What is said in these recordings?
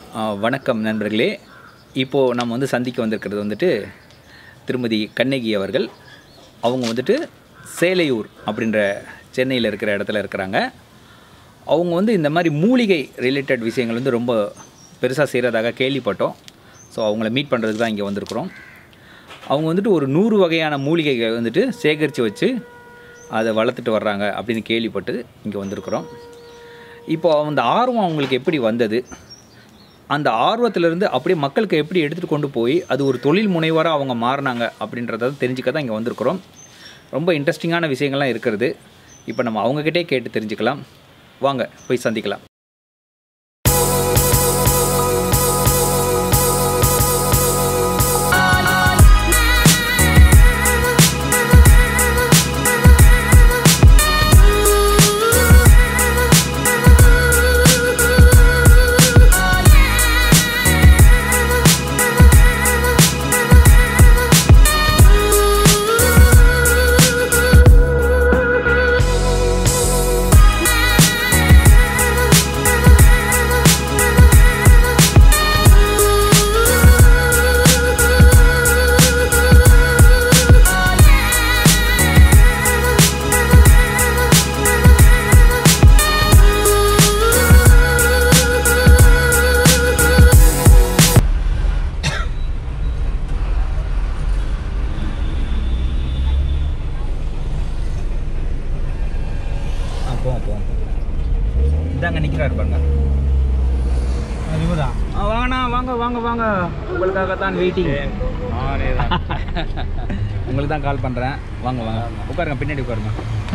ஆ, வணக்கம் நண்பர்களே இப்போது நம்ம வந்து சந்திக்க வந்திருக்கிறது வந்துட்டு திருமதி கண்ணகி அவர்கள் அவங்க வந்துட்டு சேலையூர் அப்படின்ற சென்னையில் இருக்கிற இடத்துல இருக்கிறாங்க அவங்க வந்து இந்த மாதிரி மூலிகை ரிலேட்டட் விஷயங்கள் வந்து ரொம்ப பெருசாக செய்கிறதாக கேள்விப்பட்டோம் ஸோ அவங்கள மீட் பண்ணுறதுக்கு தான் இங்கே வந்திருக்கிறோம் அவங்க வந்துட்டு ஒரு நூறு வகையான மூலிகைகளை வந்துட்டு சேகரித்து வச்சு அதை வளர்த்துட்டு வர்றாங்க அப்படின்னு கேள்விப்பட்டு இங்கே வந்திருக்கிறோம் இப்போ அந்த ஆர்வம் அவங்களுக்கு எப்படி வந்தது அந்த ஆர்வத்திலிருந்து அப்படியே மக்களுக்கு எப்படி எடுத்துகிட்டு கொண்டு போய் அது ஒரு தொழில் முனைவராக அவங்க மாறினாங்க அப்படின்றத தெரிஞ்சுக்க தான் இங்கே வந்திருக்கிறோம் ரொம்ப இன்ட்ரெஸ்டிங்கான விஷயங்கள்லாம் இருக்கிறது இப்போ நம்ம அவங்கக்கிட்டே கேட்டு தெரிஞ்சுக்கலாம் வாங்க போய் சந்திக்கலாம் ஆ போவோம் போவோம் இதாங்க நிற்கிறாரு பாருங்க இவரா ஆ வாங்கண்ணா வாங்க வாங்க வாங்க உங்களுக்காக தான் வெயிட்டிங் நானே தான் உங்களுக்கு தான் கால் பண்ணுறேன் வாங்க வாங்க உட்காருங்க பின்னாடி உட்காருங்க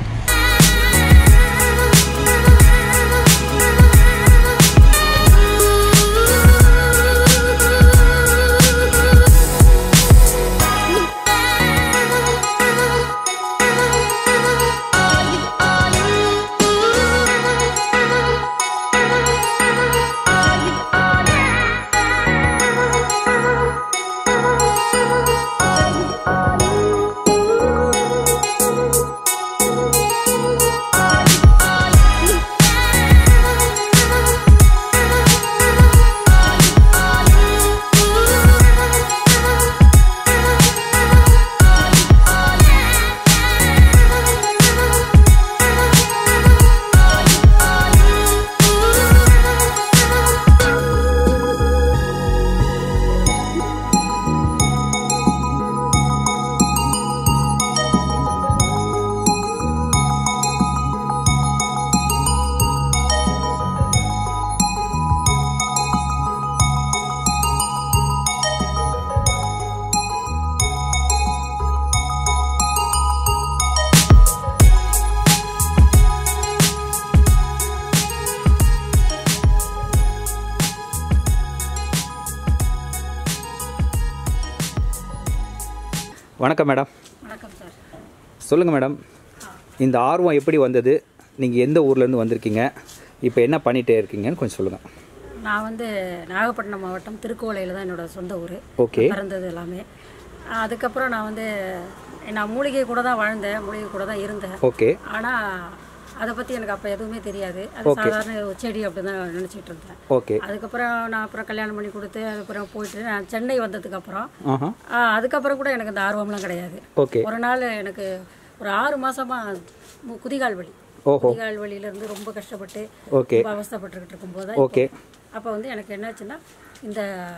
வணக்கம் மேடம் வணக்கம் சார் சொல்லுங்கள் மேடம் இந்த ஆர்வம் எப்படி வந்தது நீங்கள் எந்த ஊர்லேருந்து வந்திருக்கீங்க இப்போ என்ன பண்ணிகிட்டே இருக்கீங்கன்னு கொஞ்சம் சொல்லுங்கள் நான் வந்து நாகப்பட்டினம் மாவட்டம் திருக்கோலையில் தான் என்னோட சொந்த ஊர் ஓகே பிறந்தது எல்லாமே அதுக்கப்புறம் நான் வந்து நான் மூலிகை கூட தான் வாழ்ந்தேன் மூலிகை கூட தான் இருந்தேன் ஓகே ஆனால் அதை பற்றி எனக்கு அப்போ எதுவுமே தெரியாது அது சாதாரண ஒரு செடி அப்படி தான் நினச்சிட்டு இருந்தேன் ஓகே அதுக்கப்புறம் நான் அப்புறம் கல்யாணம் பண்ணி கொடுத்து அதுக்கப்புறம் போயிட்டு நான் சென்னை வந்ததுக்கப்புறம் ஆஹா அதுக்கப்புறம் கூட எனக்கு இந்த ஆர்வம்லாம் கிடையாது ஓகே ஒரு நாள் எனக்கு ஒரு ஆறு மாசமா மு- குதிகால் வலி ஓஹோ குதிகால் வலியிலேருந்து ரொம்ப கஷ்டப்பட்டு ஓகே ரொம்ப அவஸ்தைப்பட்டுக்கிட்டு இருக்கும்போது ஓகே அப்போ வந்து எனக்கு என்னாச்சுன்னா இந்த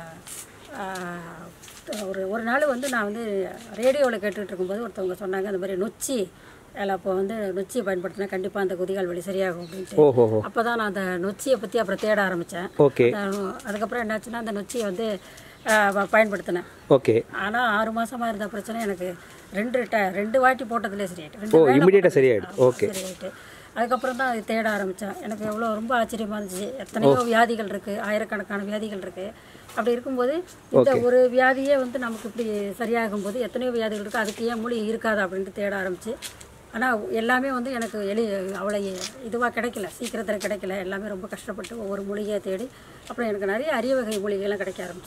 ஆ, ஒரு ஒரு நாள் வந்து நான் வந்து ரேடியோவில் கேட்டுக்கிட்டு இருக்கும்போது ஒருத்தவங்க சொன்னாங்க இந்த மாதிரி நொச்சி அதில் அப்போ வந்து நொச்சியை பயன்படுத்தினா கண்டிப்பாக அந்த குதிகால் வலி சரியாகும் அப்படின்ட்டு ஓஹோஹோ அப்போ தான் நான் அந்த நொச்சியை பற்றி அப்புறம் தேட ஆரம்பித்தேன் ஓகே அதுக்கப்புறம் என்னாச்சுன்னா அந்த நொச்சியை வந்து ஆ, ப- பயன்படுத்தினேன் ஓகே ஆனால் ஆறு மாசமா இருந்த பிரச்சனை எனக்கு ரெண்டு ட ரெண்டு வாட்டி போட்டதுலேயே சரியாயிட்டு ஓ ரெண்டு வேளை இமிடியேட்டாக போட்டது. சரியாயிடுது ஆமா, ஓகே சரியாயிட்டு அதுக்கப்புறம் தான் அதை தேட ஆரம்பித்தேன் எனக்கு எவ்வளோ ரொம்ப ஆச்சரியமாக இருந்துச்சு எத்தனையோ வியாதிகள் இருக்குது ஆயிரக்கணக்கான வியாதிகள் இருக்குது அப்படி இருக்கும்போது இந்த ஒரு வியாதியே வந்து நமக்கு இப்படி சரியாகும் போது எத்தனையோ வியாதிகள் இருக்குது அதுக்கு ஏன் மூலிகை இருக்காது அப்படின்ட்டு தேட ஆரம்பிச்சு ஆனால் எல்லாமே வந்து எனக்கு எளி அவ்வளோ இதுவாக கிடைக்கல சீக்கிரத்தில் கிடைக்கல எல்லாமே ரொம்ப கஷ்டப்பட்டு ஒவ்வொரு மூலிகையை தேடி அப்புறம் எனக்கு நிறைய அரிய வகை மூலிகைலாம் கிடைக்க ஆரம்பிச்சிச்சு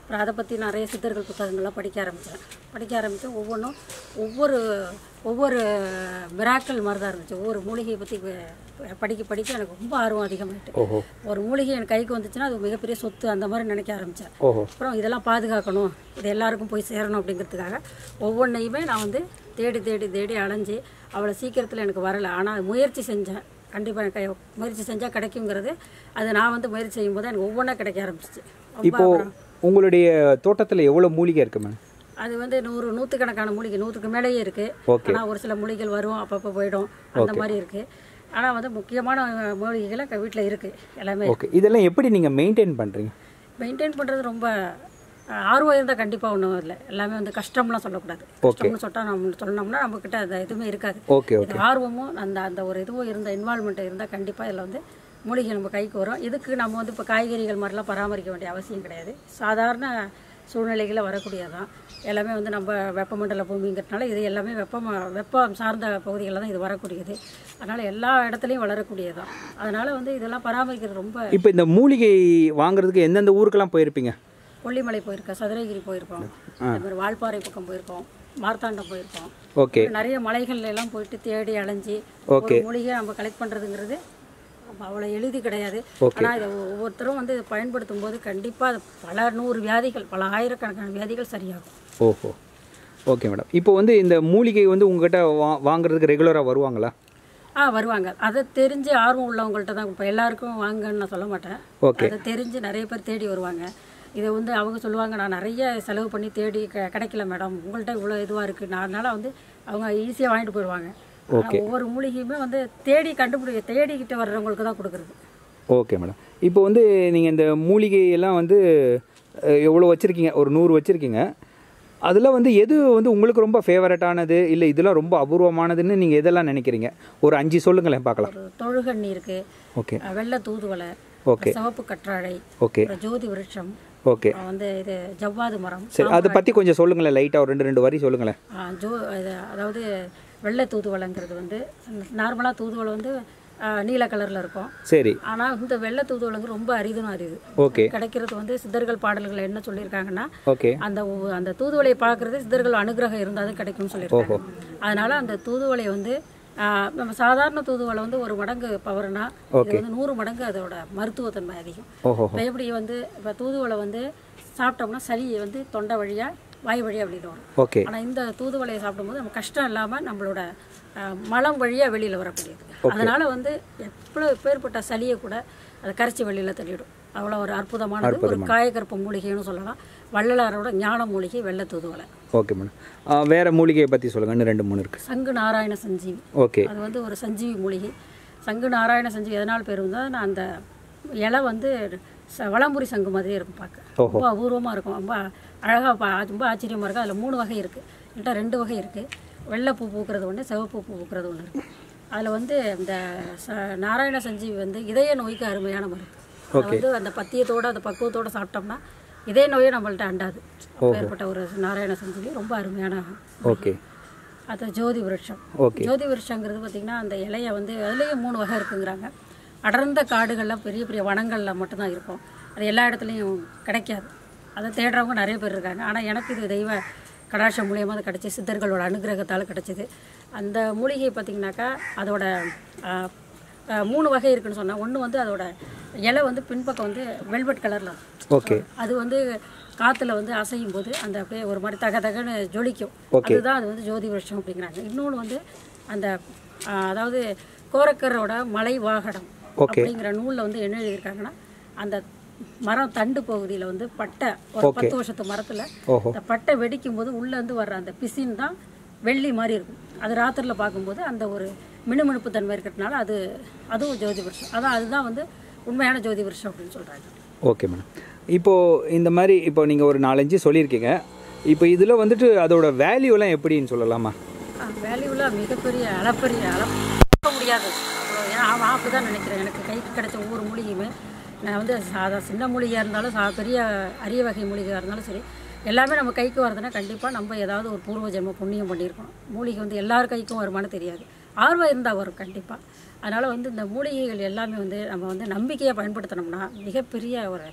அப்புறம் அதை பற்றி நிறைய சித்தர்கள் புத்தகங்கள்லாம் படிக்க ஆரம்பித்தேன் படிக்க ஆரம்பித்தேன் ஒவ்வொன்றும் ஒவ்வொரு ஒவ்வொரு மிராக்கள் மாதிரி தான் இருந்துச்சு ஒவ்வொரு மூலிகையை பற்றி படிக்க படிக்க எனக்கு ரொம்ப ஆர்வம் அதிகமாயிட்டு ஓஹோ ஒரு மூலிகை எனக்கு கைக்கு வந்துச்சுன்னா அது மிகப்பெரிய சொத்து அந்த மாதிரி நினைக்க ஆரம்பித்தேன் ஓஹோ அப்புறம் இதெல்லாம் பாதுகாக்கணும் இது எல்லாருக்கும் போய் சேரணும் அப்படிங்கிறதுக்காக ஒவ்வொன்றையுமே நான் வந்து தேடி தேடி தேடி அலைஞ்சு அவ்வளோ சீக்கிரத்தில் எனக்கு வரலை ஆனால் முயற்சி செஞ்சேன் கண்டிப்பாக எனக்கு முயற்சி செஞ்சால் கிடைக்குங்கிறது அது நான் வந்து முயற்சி செய்யும்போது எனக்கு ஒவ்வொன்றா கிடைக்க ஆரம்பிச்சிச்சு ரொம்ப இப்போ உங்களுடைய தோட்டத்தில் எவ்வளோ மூலிகை இருக்கு மேடம் அது வந்து நூறு நூற்றுக்கணக்கான மூலிகை நூற்றுக்கு மேலேயே இருக்குது Okay. ஆனால் ஒரு சில மூலிகைகள் வரும் அப்பப்போ போயிடும் அந்த மாதிரி இருக்குது ஆனால் வந்து முக்கியமான மூலிகைகள் வீட்டில் இருக்குது எல்லாமே ஓகே இதெல்லாம் எப்படி நீங்கள் மெயின்டைன் பண்ணுறீங்க மெயின்டைன் பண்ணுறது ரொம்ப அஹ், ஆர்வம் இருந்தால் கண்டிப்பாக ஒன்றும் இல்லை எல்லாமே வந்து கஷ்டம்லாம் சொல்லக்கூடாது கஷ்டம்னு சொன்னால் நம்ம சொன்னோம்னா நம்மக்கிட்ட அது எதுவுமே இருக்காது ஓகே ஓகே இது ஆர்வமும் அந்த அந்த ஒரு இதுவும் இருந்த இன்வால்மெண்ட் இருந்தால் கண்டிப்பாக இதில் வந்து மூலிகை நம்ம கைக்கு வரும் இதுக்கு நம்ம வந்து இப்போ காய்கறிகள் மாதிரிலாம் பராமரிக்க வேண்டிய அவசியம் கிடையாது சாதாரண சூழ்நிலைகளில் வரக்கூடியதான் எல்லாமே வந்து நம்ம வெப்பமண்டல பூமிங்கிறதுனால இது எல்லாமே வெப்பம் வெப்பம் சார்ந்த பகுதிகளில் தான் இது வரக்கூடியது அதனால் எல்லா இடத்துலையும் வளரக்கூடியதான் அதனால் வந்து இதெல்லாம் பராமரிக்கிறது ரொம்ப இப்போ இந்த மூலிகை வாங்குறதுக்கு எந்தெந்த ஊருக்கெல்லாம் போயிருப்பீங்க கொல்லிமலை போயிருக்கோம் சதுரகிரி போயிருக்கோம் அதே மாதிரி வால்பாறை பக்கம் போயிருக்கோம் மார்த்தாண்டம் போயிருக்கோம் ஓகே நிறைய மலைகள்ல எல்லாம் போயிட்டு தேடி அலைஞ்சு ஒரு மூலிகை நம்ம கலெக்ட் பண்றதுங்கிறது அவ்வளோ எளிது கிடையாது ஆனால் இதை ஒவ்வொருத்தரும் வந்து இதை பயன்படுத்தும் போது கண்டிப்பாக அது பல நூறு வியாதிகள் பல ஆயிரக்கணக்கான வியாதிகள் சரியாகும் ஓஹோ ஓகே மேடம் இப்போ வந்து இந்த மூலிகை வந்து உங்ககிட்ட வா வாங்குறதுக்கு ரெகுலராக வருவாங்களா ஆ வருவாங்க அதை தெரிஞ்சு ஆர்வம் உள்ளவங்கள்ட்ட தான் இப்போ எல்லாருக்கும் வாங்கன்னு நான் சொல்ல மாட்டேன் ஓகே அதை தெரிஞ்சு நிறைய பேர் தேடி வருவாங்க இதை வந்து அவங்க சொல்லுவாங்க நான் நிறைய செலவு பண்ணி தேடி க- கிடைக்கல மேடம் உங்கள்கிட்ட இவ்வளோ இதுவாக இருக்குது நான் அதனால வந்து அவங்க ஈஸியாக வாங்கிட்டு போயிடுவாங்க ஆனா ஒவ்வொரு மூலிகையுமே வந்து தேடி கண்டுபிடி தேடிக்கிட்டு வர்றவங்களுக்கு தான் கொடுக்குறது ஓகே மேடம் இப்போ வந்து நீங்கள் இந்த மூலிகை எல்லாம் வந்து அஹ், எவ்வளோ வச்சுருக்கீங்க ஒரு நூறு வச்சுருக்கீங்க அதில் வந்து எது வந்து உங்களுக்கு ரொம்ப ஃபேவரட்டானது இல்லை இதெல்லாம் ரொம்ப அபூர்வமானதுன்னு நீங்கள் எதெல்லாம் நினைக்கிறீங்க ஒரு அஞ்சு சொல்லுங்களேன் பார்க்கலாம் ஒரு தொழுகண்ணி இருக்குது ஓகே வெள்ளை தூதுவளை ஓகே சிவப்பு கற்றாழை ஓகே அப்புறம் ஜோதி விருட்சம் ஓகே அப்புறம் வந்து இது ஜவ்வாது மரம் சரி அதை பற்றி கொஞ்சம் சொல்லுங்களேன் லைட்டாக ஒரு ரெண்டு ரெண்டு வரி சொல்லுங்களேன் ஆ, ஜோ இது அதாவது வெள்ளை தூதுவளைங்கிறது வந்து நார்மலாக தூதுவளை வந்து ஆ, நீல கலரில் இருக்கும் சரி ஆனால் இந்த வெள்ளை தூதுவளைங்க ரொம்ப அரிதும் அரிது ஓகே கிடைக்கிறது வந்து சித்தர்கள் பாடல்கள் என்ன சொல்லியிருக்காங்கன்னா ஓகே அந்த ஒவ்வொ- அந்த தூதுவளையை பார்க்கறது சித்தர்கள் அனுகிரகம் இருந்தால் தான் கிடைக்கும்னு சொல்லியிருக்காங்க அதனால அந்த தூதுவளை வந்து ஆ, நம்ம சாதாரண தூதுவளை வந்து ஒரு மடங்கு பவர்னா இது வந்து நூறு மடங்கு அதோட மருத்துவத்தன்மை அதிகம் ஓஹோ இப்போ எப்படி வந்து இப்போ தூதுவளை வந்து சாப்பிட்டோம்னா சளி வந்து தொண்டை வழியா வாய் வழியா வெளியில் வரும் ஓகே ஆனால் இந்த தூதுவளையை சாப்பிடும்போது நம்ம கஷ்டம் இல்லாமல் நம்மளோட அஹ், மலம் வழியாக வெளியில் வரக்கூடியது அதனால வந்து எவ்வளோ பேர்பட்ட சளியை கூட அதை கரைச்சி வெளியில் தள்ளிடும் அவ்வளோ ஒரு அற்புதமானது ஒரு காயக்கற்ப மூலிகைன்னு சொல்லலாம் வள்ளலாரோட ஞான மூலிகை வெள்ளை தூதுவளை ஓகே மேடம் வேறு மூலிகையை பற்றி சொல்லுங்கள் இன்னும் ரெண்டு மூணு இருக்குது சங்கு நாராயண சஞ்சீவி ஓகே அது வந்து ஒரு சஞ்சீவி மூலிகை சங்கு நாராயண சஞ்சீவி எதனால் பேர் வந்தால் நான் அந்த இலை வந்து ச- வலம்புரி சங்கு மாதிரியே இருக்கும் பார்க்க ரொம்ப அபூர்வமாக இருக்கும் ரொம்ப அழகாக பா ரொம்ப ஆச்சரியமாக இருக்கும் அதில் மூணு வகை இருக்குது என்கிட்ட ரெண்டு வகை இருக்குது வெள்ளைப்பூ பூக்கிறது ஒன்று சிவப்பு பூ பூக்கிறது ஒன்று இருக்குது அதில் வந்து இந்த ச நாராயண சஞ்சீவி வந்து இதய நோய்க்கு அருமையான மருந்து அது வந்து அந்த பத்தியத்தோட அந்த பக்குவத்தோட சாப்பிட்டோம்னா இதய நோயே நம்மள்ட்ட அண்டாது ஏற்பட்ட ஒரு நாராயண சஞ்சீவி ரொம்ப அருமையான ஓகே அது ஜோதி விருட்சம் ஓகே ஜோதி விருட்சங்கிறது பார்த்திங்கன்னா அந்த இலையை வந்து அதுலேயும் மூணு வகை இருக்குங்கிறாங்க அடர்ந்த காடுகளில் பெரிய பெரிய வனங்களில் மட்டும்தான் இருக்கும் அது எல்லா இடத்துலையும் கிடைக்காது அதை தேடுறவங்க நிறைய பேர் இருக்காங்க ஆனால் எனக்கு இது தெய்வ கடாட்சம் மூலியமாக அது கிடச்சி சித்தர்களோட அனுகிரகத்தால் கிடச்சிது அந்த மூலிகை பார்த்திங்கனாக்கா அதோட ஆ, ஆ, மூணு வகை இருக்குன்னு சொன்னால் ஒன்று வந்து அதோட இலை வந்து பின்பக்கம் வந்து வெல்வெட் கலரில் ஓகே அது வந்து காற்றுல வந்து அசையும் போது அந்த அப்படியே ஒரு மாதிரி தக தகன்னு ஜொலிக்கும் Okay. அதுதான் அது வந்து ஜோதி வருஷம் அப்படிங்கிறாங்க இன்னொன்று வந்து அந்த ஆ, அதாவது கோரக்கரோட மலை வாகடம் Okay. அப்படிங்கிற நூலில் வந்து என்ன எழுதியிருக்காங்கன்னா அந்த மரம் தண்டு பகுதியில் வந்து பட்டை ஒரு பத்து வருஷத்து மரத்தில் ஓஹோ அந்த பட்டை வெடிக்கும் போது உள்ளேருந்து வர்ற அந்த பிசின் தான் வெள்ளி மாதிரி இருக்கும் அது ராத்திரியில் பார்க்கும்போது அந்த ஒரு மினுமினுப்பு தன்மை இருக்கிறதுனால அது அதுவும் ஜோதி வருஷம் அதான் அதுதான் வந்து உண்மையான ஜோதி வருஷம் அப்படின்னு சொல்கிறாங்க ஓகே மேடம் இப்போது இந்த மாதிரி இப்போ நீங்கள் ஒரு நாலஞ்சு சொல்லியிருக்கீங்க இப்போ இதில் வந்துட்டு அதோட வேல்யூலாம் எப்படின்னு சொல்லலாமா வேல்யூவில் மிகப்பெரிய அளப்பரிய அளப்ப முடியாது அவ்வளோ ஏன்னா அவன் அப்படி தான் நினைக்கிறேன் எனக்கு கைக்கு கிடைச்ச ஒவ்வொரு மூலிகையுமே நான் வந்து சாதா சின்ன மூலிகையாக இருந்தாலும் சா பெரிய அரிய வகை மூலிகையாக இருந்தாலும் சரி எல்லாமே நம்ம கைக்கு வரதுன்னா கண்டிப்பாக நம்ம ஏதாவது ஒரு பூர்வ ஜென்ம புண்ணியம் பண்ணியிருக்கணும் மூலிகை வந்து எல்லார் கைக்கும் வருமானு தெரியாது ஆர்வம் இருந்தால் வரும் கண்டிப்பாக அதனால் வந்து இந்த மூலிகைகள் எல்லாமே வந்து நம்ம வந்து நம்பிக்கையாக பயன்படுத்தினோம்னா மிகப்பெரிய ஒரு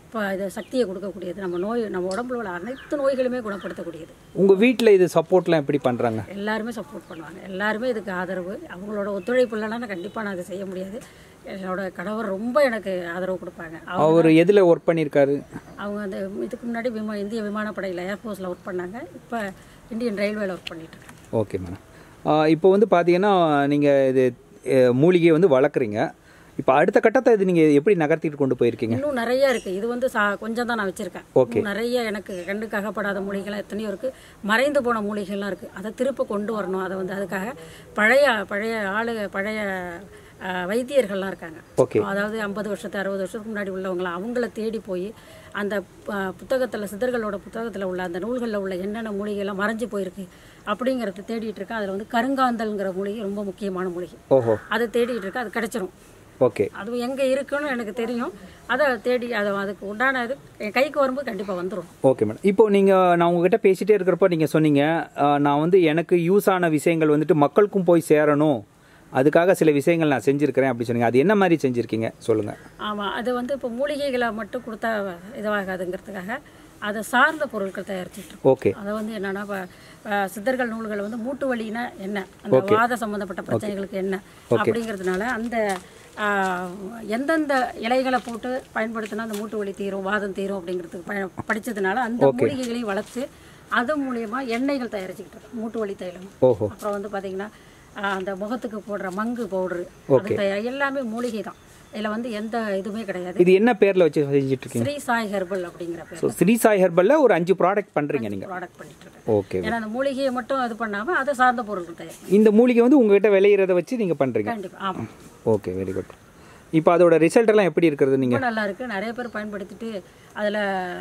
இப்போ இது சக்தியை கொடுக்கக்கூடியது நம்ம நோய் நம்ம உடம்புல உள்ள அனைத்து நோய்களுமே குணப்படுத்தக்கூடியது உங்கள் வீட்டில் இது சப்போர்ட்லாம் எப்படி பண்ணுறாங்க எல்லாருமே சப்போர்ட் பண்ணுவாங்க எல்லாருமே இதுக்கு ஆதரவு அவங்களோட ஒத்துழைப்பு இல்லைன்னா கண்டிப்பாக நான் அதை செய்ய முடியாது என்னோட கணவர் ரொம்ப எனக்கு ஆதரவு கொடுப்பாங்க அவங்க அவர் எதில் ஒர்க் பண்ணியிருக்காரு அவங்க அந்த இதுக்கு முன்னாடி விமா இந்திய விமானப்படையில் ஏர்ஃபோர்ஸில் ஒர்க் பண்ணாங்க இப்போ இந்தியன் ரயில்வேல ஒர்க் பண்ணிட்டு இருக்காங்க ஓகே மேடம் இப்போ வந்து பார்த்தீங்கன்னா நீங்கள் இது அஹ், மூலிகையை வந்து வளர்க்குறீங்க இப்போ அடுத்த கட்டத்தை இது நீங்கள் எப்படி நகர்த்திட்டு கொண்டு போயிருக்கீங்க இன்னும் நிறைய இருக்கு இது வந்து சா கொஞ்சம் தான் நான் வச்சிருக்கேன் இன்னும் நிறைய எனக்கு கண்டுக்கு அகப்படாத மூலிகைலாம் எத்தனையோ இருக்கு மறைந்து போன மூலிகைலாம் இருக்கு அதை திருப்ப கொண்டு வரணும் அதை வந்து அதுக்காக பழைய பழைய ஆளு பழைய அஹ், வைத்தியர்கள்லாம் இருக்காங்க ஓகே அதாவது ஐம்பது வருஷத்து அறுபது வருஷத்துக்கு முன்னாடி உள்ளவங்களாம் அவங்கள தேடி போய் அந்த புத்தகத்தில் சித்தர்களோட புத்தகத்தில் உள்ள அந்த நூல்களில் உள்ள என்னென்ன மூலிகைலாம் மறைஞ்சு போயிருக்கு அப்படிங்கிறத தேடிட்டு இருக்கேன் அதில் வந்து கருங்காந்தல்ங்கிற மூலிகை ரொம்ப முக்கியமான மூலிகை ஓஹோ அதை தேடிட்டு இருக்கேன் அது கிடைச்சிரும் ஓகே அது எங்கே இருக்குன்னு எனக்கு தெரியும் அதை தேடி அதை அதுக்கு உண்டான இது என் கைக்கு வரும்போது கண்டிப்பாக வந்துடும் ஓகே மேடம் இப்போ நீங்கள் நான் உங்ககிட்ட பேசிட்டே இருக்கிறப்ப நீங்கள் சொன்னீங்க அஹ், நான் வந்து எனக்கு யூஸ் ஆன விஷயங்கள் வந்துட்டு மக்களுக்கும் போய் சேரணும் அதுக்காக சில விஷயங்கள் நான் செஞ்சுருக்கிறேன் அப்படி சொன்னீங்க அது என்ன மாதிரி செஞ்சுருக்கீங்க சொல்லுங்கள் ஆமாம் அது வந்து இப்போ மூலிகைகளை மட்டும் கொடுத்தா இதுவாகாதுங்கிறதுக்காக அதை சார்ந்த பொருட்கள் தயாரிச்சுட்டு இருக்கோம் ஓகே அதை வந்து என்னன்னா இப்போ சித்தர்கள் நூல்கள் வந்து மூட்டு வலினா என்ன அந்த வாத சம்பந்தப்பட்ட பிரச்சனைகளுக்கு என்ன அப்படிங்கிறதுனால அந்த ஆ, எந்தெந்த இலைகளை போட்டு பயன்படுத்தினா அந்த மூட்டு வலி தீரும் வாதம் தீரும் அப்படிங்கிறதுக்கு பய படிச்சதுனால அந்த மூலிகைகளையும் வளர்த்து அது மூலியமா எண்ணெய்கள் தயாரிச்சுக்கிட்டு இருக்கோம் மூட்டு வலி தைலம் ஓஹோ அப்புறம் வந்து பார்த்தீங்கன்னா ஆ, அந்த முகத்துக்கு போடுற மங்கு பவுடரு அது தயார் எல்லாமே மூலிகை தான் இதில் வந்து எந்த இதுவுமே கிடையாது இது என்ன பேரில் வச்சு செஞ்சுட்டு இருக்கீங்க ஸ்ரீ சாய் ஹெர்பல் அப்படிங்கிற பேர் ஸோ ஸ்ரீ சாய் ஹெர்பலில் ஒரு அஞ்சு ப்ராடக்ட் பண்ணுறீங்க நீங்கள் ப்ராடக்ட் பண்ணிட்டு இருக்கேன் ஓகே ஏன்னா அந்த மூலிகையை மட்டும் இது பண்ணாமல் அதை சார்ந்த பொருட்கள் தயார் இந்த மூலிகை வந்து உங்ககிட்ட விளையிறத வச்சு நீங்கள் பண்ணுறீங்க கண்டிப்பாக ஆமாம் ஓகே வெரி குட் இப்போ அதோட ரிசல்ட் எல்லாம் எப்படி இருக்கிறது நீங்கள் ரொம்ப நல்லா இருக்கு நிறைய பேர் பயன்படுத்திட்டு அதில்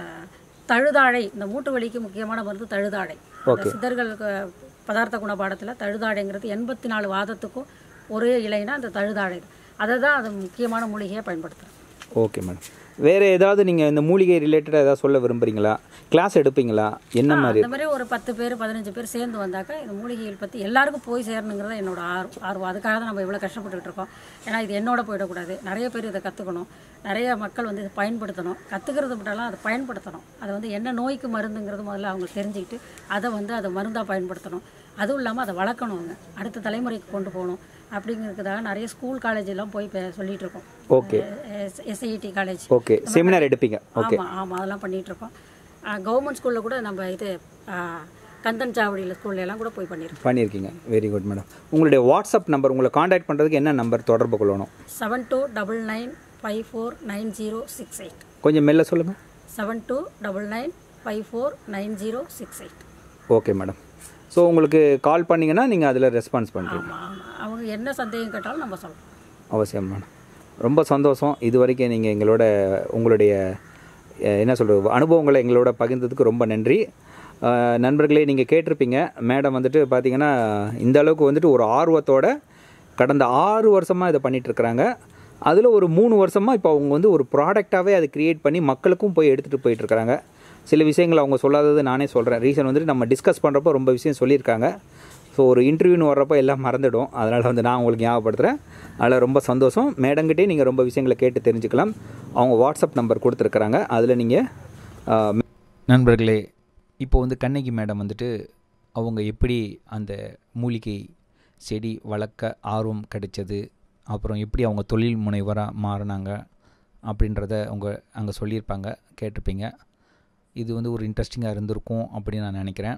தழுதாழை இந்த மூட்டு வலிக்கு முக்கியமான மருந்து தழுதாழை அந்த சித்தர்களுக்கு பதார்த்த குணபாடத்தில் தழுதாழைங்கிறது எண்பத்தி நாலு வாதத்துக்கும் ஒரே இலைனா அந்த தழுதாழை அதை தான் அது முக்கியமான மூலிகையாக பயன்படுத்துகிறேன் ஓகே மேடம் வேறு ஏதாவது நீங்கள் இந்த மூலிகை ரிலேட்டடாக ஏதாவது சொல்ல விரும்புகிறீங்களா கிளாஸ் எடுப்பீங்களா என்ன மாதிரி இந்த மாதிரி ஒரு பத்து பேர் பதினஞ்சு பேர் சேர்ந்து வந்தாக்கா இந்த மூலிகைகள் பற்றி எல்லாருக்கும் போய் சேரணுங்கிறத என்னோட ஆர்வம் ஆர்வம் அதுக்காக தான் நம்ம இவ்வளோ கஷ்டப்பட்டுக்கிட்டு இருக்கோம் ஏன்னா இது என்னோட போயிடக்கூடாது நிறைய பேர் இதை கற்றுக்கணும் நிறைய மக்கள் வந்து இதை பயன்படுத்தணும் கற்றுக்கிறது மட்டும் அதை பயன்படுத்தணும் அதை வந்து என்ன நோய்க்கு மருந்துங்கிறது முதல்ல அவங்க தெரிஞ்சுக்கிட்டு அதை வந்து அதை மருந்தாக பயன்படுத்தணும் அதுவும் இல்லாமல் அதை வளர்க்கணும் அவங்க அடுத்த தலைமுறைக்கு கொண்டு போகணும் அப்படிங்கிறதுக்காக நிறைய ஸ்கூல் காலேஜ் எல்லாம் போய் இப்போ சொல்லிட்டு இருக்கோம் okay SIT college okay seminar எடுப்பீங்க ஓகே ஆமாம் ஆமாம் அதெல்லாம் பண்ணிட்டு இருக்கோம் கவர்மெண்ட் ஸ்கூலில் கூட நம்ம இது ஆ, கந்தன் சாவடியில் ஸ்கூல்ல எல்லாம் கூட போய் பண்ணியிருக்கோம் பண்ணியிருக்கீங்க வெரி குட் மேடம் உங்களுடைய வாட்ஸ்அப் நம்பர் உங்களை காண்டாக்ட் பண்ணுறதுக்கு என்ன நம்பர் தொடர்பு கொள்ளணும் seven two double nine five four nine zero six eight கொஞ்சம் மெல்ல சொல்லுங்கள் seven two double nine five four nine zero six eight okay madam so உங்களுக்கு கால் பண்ணிங்கன்னா நீங்கள் அதில் ரெஸ்பான்ஸ் பண்ணுறீங்க ஆமாம் ஆமாம் அவங்க என்ன சந்தேகம் கேட்டாலும் நம்ம சொல்கிறோம் அவசியம் மேடம் ரொம்ப சந்தோஷம் இது வரைக்கும் நீங்கள் எங்களோட உங்களுடைய அஹ், என்ன சொல்கிறது அனுபவங்களை எங்களோட பகிர்ந்ததுக்கு ரொம்ப நன்றி அஹ், நண்பர்களே நீங்கள் கேட்டிருப்பீங்க மேடம் வந்துட்டு பார்த்தீங்கன்னா இந்த அளவுக்கு வந்துட்டு ஒரு ஆர்வத்தோட கடந்த ஆறு வருஷமாக இதை பண்ணிகிட்ருக்குறாங்க அதில் ஒரு மூணு வருஷமாக இப்போ அவங்க வந்து ஒரு ப்ராடக்டாகவே அதை க்ரியேட் பண்ணி மக்களுக்கும் போய் எடுத்துகிட்டு போயிட்டுருக்குறாங்க சில விஷயங்கள் அவங்க சொல்லாதது நானே சொல்கிறேன் ரீசன் வந்துட்டு நம்ம டிஸ்கஸ் பண்ணுறப்போ ரொம்ப விஷயம் சொல்லியிருக்காங்க ஸோ ஒரு இன்டர்வியூன்னு வர்றப்போ எல்லாம் மறந்துடும் அதனால் வந்து நான் உங்களுக்கு ஞாபகப்படுத்துகிறேன் அதில் ரொம்ப சந்தோஷம் மேடங்கிட்டே நீங்கள் ரொம்ப விஷயங்களை கேட்டு தெரிஞ்சுக்கலாம் அவங்க வாட்ஸ்அப் நம்பர் கொடுத்துருக்குறாங்க அதில் நீங்கள் நண்பர்களே இப்போ வந்து கண்ணகி மேடம் வந்துட்டு அவங்க எப்படி அந்த மூலிகை செடி வளர்க்க ஆர்வம் கிடைச்சது அப்புறம் எப்படி அவங்க தொழில் முனைவராக மாறினாங்க அப்படின்றத அவங்க அங்கே சொல்லியிருப்பாங்க கேட்டிருப்பீங்க இது வந்து ஒரு இன்ட்ரெஸ்டிங்காக இருந்திருக்கும் அப்படின்னு நான் நினைக்கிறேன்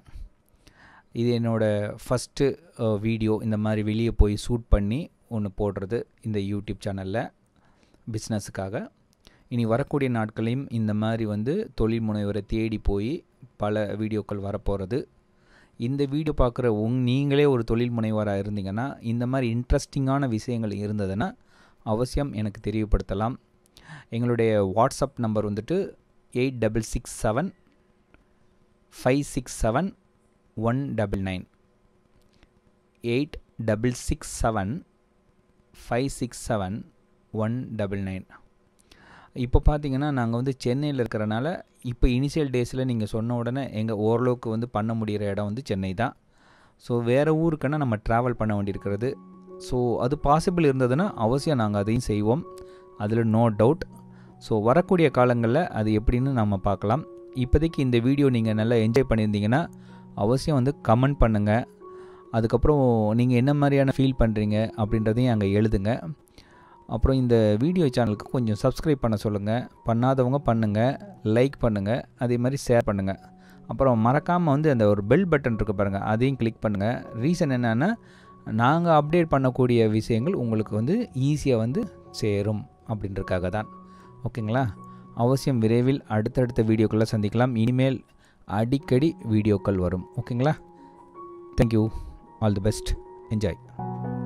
இது என்னோடய ஃபஸ்ட்டு வீடியோ இந்த மாதிரி வெளியே போய் ஷூட் பண்ணி ஒன்று போடுறது இந்த யூடியூப் சேனலில் பிஸ்னஸுக்காக இனி வரக்கூடிய நாட்களையும் இந்த மாதிரி வந்து தொழில் முனைவரை தேடி போய் பல வீடியோக்கள் வரப்போகிறது இந்த வீடியோ பார்க்குற உங் நீங்களே ஒரு தொழில் முனைவராக இருந்தீங்கன்னா இந்த மாதிரி இன்ட்ரெஸ்டிங்கான விஷயங்கள் இருந்ததுன்னா அவசியம் எனக்கு தெரியப்படுத்தலாம் எங்களுடைய வாட்ஸ்அப் நம்பர் வந்துட்டு eight double six seven five six seven one double nine eight double six seven five six seven one double nine இப்போ பார்த்தீங்கன்னா நாங்கள் வந்து சென்னையில் இருக்கிறனால இப்போ இனிஷியல் டேஸில் நீங்கள் சொன்ன உடனே எங்கள் ஓரளவுக்கு வந்து பண்ண முடிகிற இடம் வந்து சென்னை தான் ஸோ வேறு ஊருக்குன்னா நம்ம ட்ராவல் பண்ண வேண்டியிருக்கிறது ஸோ அது பாசிபிள் இருந்ததுன்னா அவசியம் நாங்கள் அதையும் செய்வோம் அதில் நோ டவுட் ஸோ வரக்கூடிய காலங்களில் அது எப்படின்னு நம்ம பார்க்கலாம் இப்போதைக்கு இந்த வீடியோ நீங்கள் நல்லா என்ஜாய் பண்ணியிருந்தீங்கன்னா அவசியம் வந்து கமெண்ட் பண்ணுங்கள் அதுக்கப்புறம் நீங்கள் என்ன மாதிரியான ஃபீல் பண்ணுறீங்க அப்படின்றதையும் அங்கே எழுதுங்க அப்புறம் இந்த வீடியோ சேனலுக்கு கொஞ்சம் சப்ஸ்கிரைப் பண்ண சொல்லுங்கள் பண்ணாதவங்க பண்ணுங்கள் லைக் பண்ணுங்கள் அதே மாதிரி ஷேர் பண்ணுங்கள் அப்புறம் மறக்காமல் வந்து அந்த ஒரு பெல் பட்டன் இருக்குது பாருங்கள் அதையும் கிளிக் பண்ணுங்கள் ரீசன் என்னென்னா நாங்கள் அப்டேட் பண்ணக்கூடிய விஷயங்கள் உங்களுக்கு வந்து ஈஸியாக வந்து சேரும் அப்படின்றதுக்காக தான் ஓகேங்களா அவசியம் விரைவில் அடுத்தடுத்த வீடியோக்களில் சந்திக்கலாம் இனிமேல் அடிக்கடி வீடியோக்கள் வரும் ஓகேங்களா thank you all the best enjoy